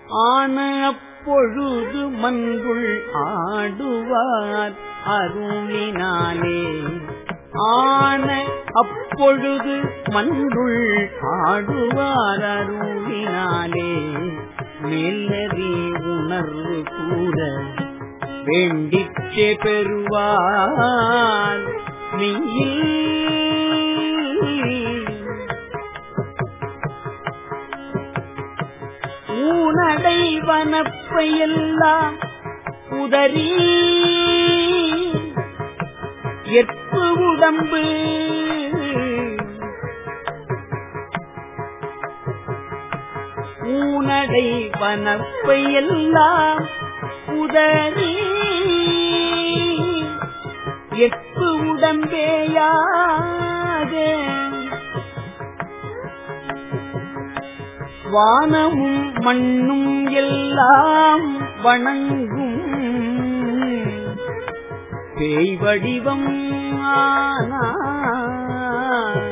ஆன அப்பொழுது மன்றுள் ஆடுவார் அருளினாலே ஆன அப்பொழுது மன்றுள் ஆடுவார் அருளினாலே மேலறி உணர்வு கூற வேண்டிச்சே பெறுவார் மெய்யில் ஊனடை வனப்பையெல்லாம் உதறி எற்பு உடம்பு ஊனடை வனப்பையெல்லாம் உதறி எற்பு உடம்பேயாக வானமும் மண்ணும் எல்லாம் வணங்கும் பேய் வடிவம் ஆனார்